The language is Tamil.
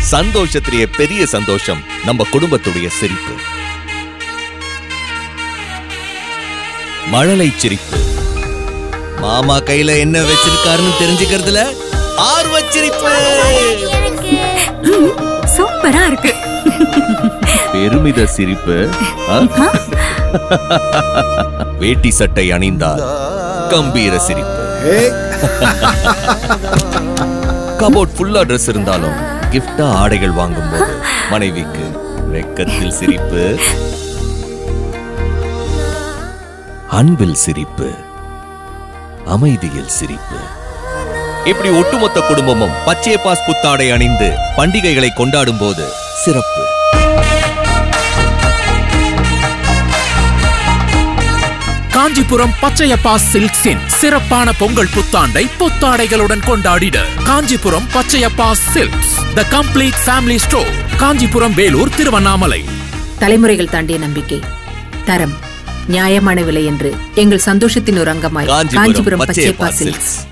சந்தோஷத்திலேயே பெரிய சந்தோஷம் நம்ம குடும்பத்துடைய சிரிப்பு மழலை சிரிப்பு மாமா கையில என்ன வச்சிருக்காருன்னு தெரிஞ்சுக்கிறதுல ஆர்வ சிரிப்பு சூப்பரா இருக்கு பெருமித சிரிப்பு ஆ? வேட்டி சட்டை அணிந்தால் கம்பீர சிரிப்பு கபோர்ட் ஃபுல்லா ட்ரெஸ் இருந்தாலும் கிஃப்டா ஆடைகள் வாங்கும்போது மனைவிக்கு வெக்கத்தில் சிரிப்பு அன்பில் சிரிப்பு அமைதியில் சிரிப்பு இப்படி ஒட்டுமொத்த குடும்பமும் பச்சை பாஸ் புத்தாடை அணிந்து பண்டிகைகளை கொண்டாடும் போது சிறப்பு காஞ்சிபுரம் பச்சையப்பா சில்க்ஸின் சிறப்பான பொங்கல் புத்தாண்டை புத்தாடைகளுடன் கொண்டாடிட Kanchipuram Pachaiyappa Silks the complete family store Kanchipuram Vellore Tiruvannamalai தலைமுறைகள் தாண்டிய நம்பிக்கை தரம் நியாயமான விலை என்று எங்கள் சந்தோஷத்தின் ஒரு அங்கமாய் காஞ்சிபுரம் காஞ்சிபுரம் பச்சையப்பா பச்சைப்பா சில்க்ஸ் சில்க்ஸ்